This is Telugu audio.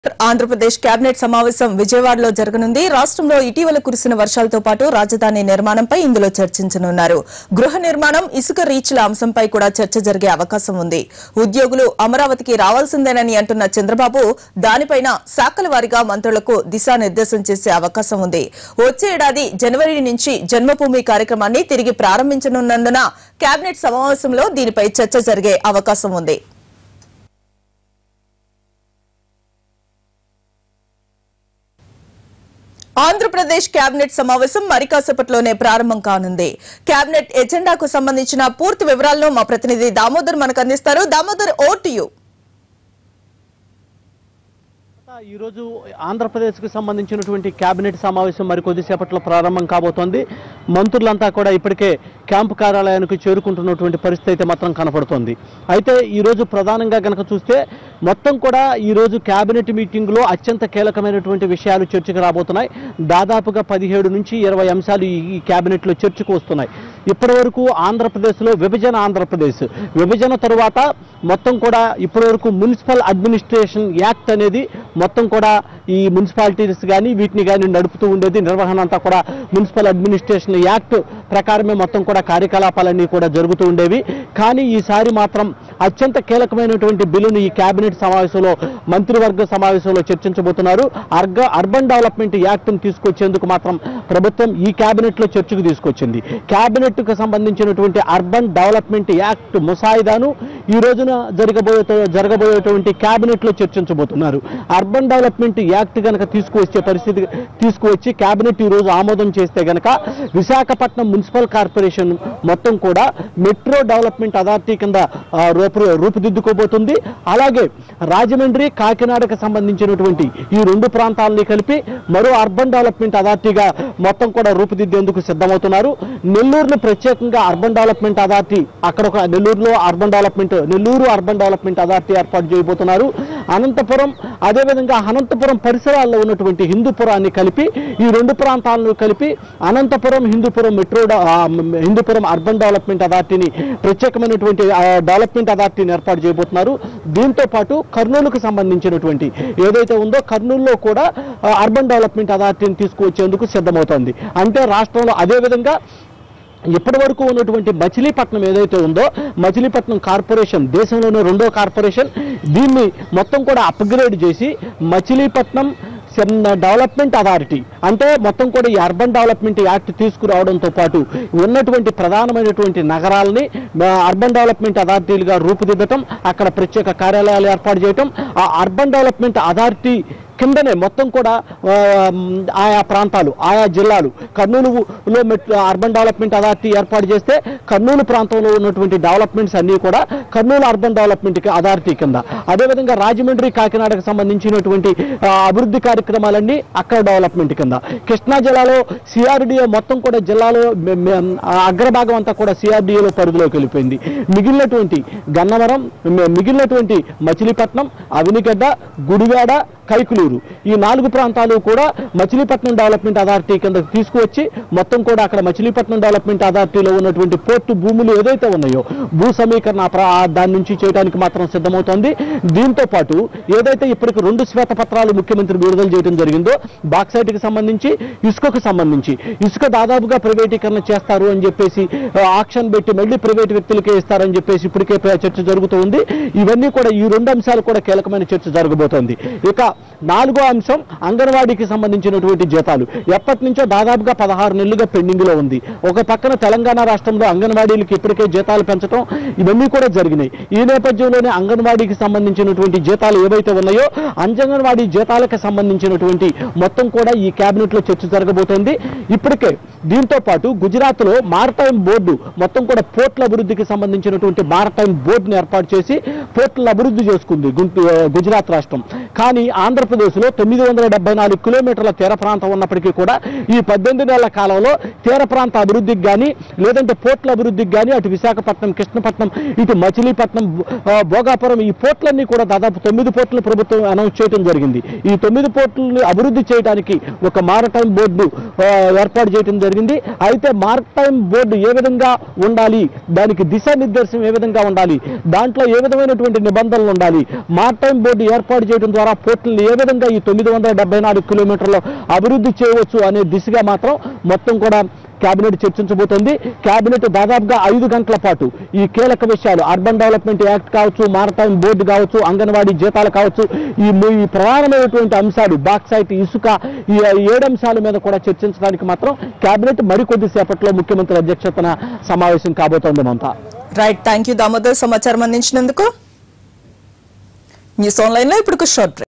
ఆంధ్రప్రదేశ్ కేబినెట్ సమావేశం విజయవాడలో జరగనుంది రాష్ట్రంలో ఇటీవల కురిసిన వర్షాలతో పాటు రాజధాని నిర్మాణంపై ఇందులో చర్చించనున్నారు గృహ నిర్మాణం ఇసుక రీచ్ల అంశంపై కూడా చర్చ జరిగే అవకాశం ఉంది ఉద్యోగులు అమరావతికి రావాల్సిందేనని అంటున్న చంద్రబాబు దానిపైన శాఖల వారీగా మంత్రులకు దిశానిర్దేశం చేసే అవకాశం ఉంది వచ్చే ఏడాది జనవరి నుంచి జన్మభూమి కార్యక్రమాన్ని తిరిగి ప్రారంభించనున్నందున కేబినెట్ సమావేశంలో దీనిపై చర్చ జరిగే అవకాశం ఉంది ఆంధ్రప్రదేశ్ కేబినెట్ సమావేశం మరి కాసేపట్లోనే ప్రారంభం కానుంది కేబినెట్ ఎజెండాకు సంబంధించిన పూర్తి వివరాలను మా ప్రతినిధి దామోదర్ మనకు అందిస్తారు దామోదర్ ఓట్ యు ఈ రోజు ఆంధ్రప్రదేశ్కి సంబంధించినటువంటి కేబినెట్ సమావేశం మరి కొద్దిసేపట్లో ప్రారంభం కాబోతోంది మంత్రులంతా కూడా ఇప్పటికే క్యాంపు కార్యాలయానికి చేరుకుంటున్నటువంటి పరిస్థితి అయితే మాత్రం కనపడుతోంది అయితే ఈరోజు ప్రధానంగా కనుక చూస్తే మొత్తం కూడా ఈరోజు కేబినెట్ మీటింగ్లో అత్యంత కీలకమైనటువంటి విషయాలు చర్చకు రాబోతున్నాయి దాదాపుగా పదిహేడు నుంచి ఇరవై అంశాలు ఈ ఈ కేబినెట్లో చర్చకు వస్తున్నాయి ఇప్పటి వరకు ఆంధ్రప్రదేశ్లో విభజన ఆంధ్రప్రదేశ్ విభజన తరువాత మొత్తం కూడా ఇప్పటి వరకు మున్సిపల్ అడ్మినిస్ట్రేషన్ యాక్ట్ అనేది మొత్తం కూడా ఈ మున్సిపాలిటీస్ కానీ వీటిని కానీ నడుపుతూ ఉండేది నిర్వహణ అంతా కూడా మున్సిపల్ అడ్మినిస్ట్రేషన్ యాక్ట్ ప్రకారమే మొత్తం కూడా కార్యకలాపాలన్నీ కూడా జరుగుతూ ఉండేవి కానీ ఈసారి మాత్రం అత్యంత కీలకమైనటువంటి బిల్లును ఈ కేబినెట్ సమావేశంలో మంత్రివర్గ సమావేశంలో చర్చించబోతున్నారు అర్గ అర్బన్ డెవలప్మెంట్ యాక్ట్ను తీసుకొచ్చేందుకు మాత్రం ప్రభుత్వం ఈ కేబినెట్లో చర్చకు తీసుకొచ్చింది కేబినెట్కు సంబంధించినటువంటి అర్బన్ డెవలప్మెంట్ యాక్ట్ ముసాయిదాను ఈ రోజున జరగబోయే జరగబోయేటువంటి కేబినెట్లో చర్చించబోతున్నారు అర్బన్ డెవలప్మెంట్ యాక్ట్ కనుక తీసుకువచ్చే పరిస్థితి తీసుకువచ్చి కేబినెట్ ఈ రోజు ఆమోదం చేస్తే గనక విశాఖపట్నం మున్సిపల్ కార్పొరేషన్ మొత్తం కూడా మెట్రో డెవలప్మెంట్ అథారిటీ కింద ఆ, రూపు రూపుదిద్దుకోబోతుంది అలాగే రాజమండ్రి కాకినాడకు సంబంధించినటువంటి ఈ రెండు ప్రాంతాలని కలిపి మరో అర్బన్ డెవలప్మెంట్ అథారిటీగా మొత్తం కూడా రూపుదిద్దేందుకు సిద్ధమవుతున్నారు నెల్లూరును ప్రత్యేకంగా అర్బన్ డెవలప్మెంట్ అథారిటీ అక్కడ ఒక నెల్లూరులో urban development Nellore urban development authority ఏర్పాటు చేయబోతున్నారు అనంతపురం అదేవిధంగా అనంతపురం పరిసరాల్లో ఉన్నటువంటి హిందూపురాన్ని కలిపి ఈ రెండు ప్రాంతాలను కలిపి అనంతపురం హిందూపురం మెట్రో డ- ఆ, మ్, హిందూపురం అర్బన్ డెవలప్మెంట్ అథారిటీని ప్రత్యేకమైనటువంటి ఆ, డెవలప్మెంట్ అథారిటీని ఏర్పాటు చేయబోతున్నారు దీంతో పాటు కర్నూలుకు సంబంధించినటువంటి ఏదైతే ఉందో కర్నూలులో కూడా ఆ, అర్బన్ డెవలప్మెంట్ అథారిటీని తీసుకువచ్చేందుకు సిద్ధమవుతోంది అంటే రాష్ట్రంలో అదేవిధంగా ఇప్పటి వరకు ఉన్నటువంటి మచిలీపట్నం ఏదైతే ఉందో మచిలీపట్నం కార్పొరేషన్ దేశంలోనే రెండో కార్పొరేషన్ దీన్ని మొత్తం కూడా అప్గ్రేడ్ చేసి మచిలీపట్నం సెన్ డెవలప్మెంట్ అథారిటీ అంటే మొత్తం కూడా ఈ అర్బన్ డెవలప్మెంట్ యాక్ట్ తీసుకురావడంతో పాటు ఉన్నటువంటి ప్రధానమైనటువంటి నగరాలని ఆ, అర్బన్ డెవలప్మెంట్ అథారిటీలుగా రూపుదిద్దటం అక్కడ ప్రత్యేక కార్యాలయాలు ఏర్పాటు చేయటం ఆ అర్బన్ డెవలప్మెంట్ అథారిటీ కిందనే మొత్తం కూడా ఆ, మ్, ఆయా ప్రాంతాలు ఆయా జిల్లాలు కర్నూలులో మెట్ అర్బన్ డెవలప్మెంట్ అథారిటీ ఏర్పాటు చేస్తే కర్నూలు ప్రాంతంలో ఉన్నటువంటి డెవలప్మెంట్స్ అన్నీ కూడా కర్నూలు అర్బన్ డెవలప్మెంట్ అథారిటీ కింద అదేవిధంగా రాజమండ్రి కాకినాడకు సంబంధించినటువంటి ఆ, అభివృద్ధి కార్యక్రమాలన్నీ అక్కడ డెవలప్మెంట్ కింద కృష్ణా జిల్లాలో సిఆర్డిఏ మొత్తం కూడా జిల్లాలో మె- మె- ఆ అగ్రభాగం అంతా కూడా సిఆర్డిఏలో పరిధిలోకి వెళ్ళిపోయింది మిగిలినటువంటి గన్నవరం మి- మిగిలినటువంటి మచిలీపట్నం అవినిగడ్డ గుడివాడ కైకులూరు ఈ నాలుగు ప్రాంతాలు కూడా మచిలీపట్నం డెవలప్మెంట్ అథారిటీ కింద తీసుకువచ్చి మొత్తం కూడా అక్కడ మచిలీపట్నం డెవలప్మెంట్ అథారిటీలో ఉన్నటువంటి పోర్టు భూములు ఏదైతే ఉన్నాయో భూ సమీకరణ ప్ర- ఆ దాని నుంచి చేయడానికి మాత్రం సిద్ధమవుతోంది దీంతో పాటు ఏదైతే ఇప్పటికి రెండు శ్వేతపత్రాలు ముఖ్యమంత్రి విడుదల చేయడం జరిగిందో బాక్సైట్కి సంబంధించి ఇసుకకు సంబంధించి ఇసుక దాదాపుగా ప్రైవేటీకరణ చేస్తారు అని చెప్పేసి ఆ, ఆక్షన్ పెట్టి మళ్ళీ ప్రైవేట్ వ్యక్తులకే ఇస్తారని చెప్పేసి ఇప్పటికే ప్ర- చర్చ జరుగుతూ ఉంది ఇవన్నీ కూడా ఈ రెండు అంశాలు కూడా కీలకమైన చర్చ జరగబోతోంది ఇక నాలుగో అంశం అంగన్వాడీకి సంబంధించినటువంటి జీతాలు ఎప్పటి నుంచో దాదాపుగా పదహారు నెలలుగా పెండింగ్ లో ఉంది ఒక పక్కన తెలంగాణ రాష్ట్రంలో అంగన్వాడీలకు ఇప్పటికే జీతాలు పెంచడం ఇవన్నీ కూడా జరిగినాయి ఈ నేపథ్యంలోనే అంగన్వాడీకి సంబంధించినటువంటి జీతాలు ఏవైతే ఉన్నాయో అంగన్వాడీ జీతాలకు సంబంధించినటువంటి మొత్తం కూడా ఈ కేబినెట్ లో చర్చ జరగబోతోంది ఇప్పటికే దీంతో పాటు గుజరాత్ లో మారటైమ్ బోర్డు మొత్తం కూడా పోర్టుల అభివృద్ధికి సంబంధించినటువంటి మారటైమ్ బోర్డును ఏర్పాటు చేసి పోర్టుల అభివృద్ధి చేసుకుంది గుంటూ- ఆ, గుజరాత్ రాష్ట్రం కానీ ఆంధ్రప్రదేశ్ లో తొమ్మిది వందల డెబ్బై నాలుగు కిలోమీటర్ల తీర ప్రాంతం ఉన్నప్పటికీ కూడా ఈ పద్దెనిమిది నెలల కాలంలో తీర ప్రాంత అభివృద్ధికి కానీ లేదంటే పోర్టుల అభివృద్ధికి కానీ అటు విశాఖపట్నం కృష్ణపట్నం ఇటు మచిలీపట్నం ఆ, భోగాపురం ఈ పోర్టులన్నీ కూడా దాదాపు తొమ్మిది పోర్టులు ప్రభుత్వం అనౌన్స్ చేయడం జరిగింది ఈ తొమ్మిది పోర్టులను అభివృద్ధి చేయడానికి ఒక మారటైమ్ బోర్డు ఆ, ఏర్పాటు చేయడం జరిగింది అయితే మారటైమ్ బోర్డు ఏ విధంగా ఉండాలి దానికి దిశానిర్దేశం ఏ విధంగా ఉండాలి దాంట్లో ఏ విధమైనటువంటి నిబంధనలు ఉండాలి మారటైమ్ బోర్డు ఏర్పాటు చేయడం ద్వారా పోర్టులను ఏ విధంగా విధంగా ఈ తొమ్మిది వందల డెబ్బై నాలుగు కిలోమీటర్లు అభివృద్ధి చేయవచ్చు అనే దిశగా మాత్రం మొత్తం కూడా కేబినెట్ చర్చించబోతోంది కేబినెట్ దాదాపుగా ఐదు గంటల పాటు ఈ కీలక విషయాలు అర్బన్ డెవలప్మెంట్ యాక్ట్ కావచ్చు మారటైమ్ బోర్డు కావచ్చు అంగన్వాడీ జీతాలు కావచ్చు ఈ ము- ఈ ప్రధానమైనటువంటి అంశాలు బాక్సైట్ ఇసుక ఈ ఏడు అంశాల మీద కూడా చర్చించడానికి మాత్రం కేబినెట్ మరికొద్ది సేపట్లో ముఖ్యమంత్రి అధ్యక్షతన సమావేశం కాబోతోంది Mamata right thank you Damodar సమాచారం అందించినందుకు న్యూస్ ఆన్లైన్ లో ఇప్పుడు షార్ట్ బ్రేక్